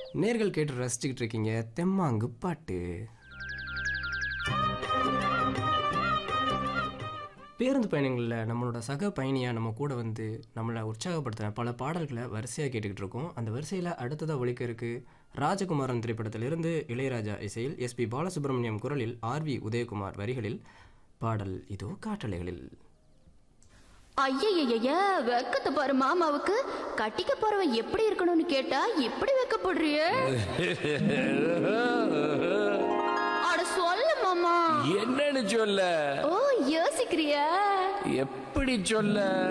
நேர்கள் கேட்டு ரசிச்சுக்கிட்டு இருக்கீங்க தெம்மாங்கு பாட்டு பேருந்து பயணங்களில் நம்மளோட சக பயணியாக நம்ம கூட வந்து நம்மளை உற்சாகப்படுத்தின பல பாடல்களை வரிசையாக கேட்டுக்கிட்டு இருக்கோம் அந்த வரிசையில் அடுத்ததாக ஒழிக்க இருக்கு ராஜகுமாரன் திரைப்படத்திலிருந்து இளையராஜா இசையில் எஸ்பி பாலசுப்ரமணியம் குரலில் ஆர்வி உதயகுமார் வரிகளில் பாடல் இதோ காற்றலைகளில் ஐயய்யய்ய வெக்கத்தை பாரு மாமாவுக்கு கட்டிக்க போறவன் எப்படி இருக்கணும்னு கேட்டா எப்படி வெக்கப்படுறிய அட சொல்ல மாமா என்னன்னு சொல்ல ஓ யோசிக்கிறியா எப்படி சொல்ல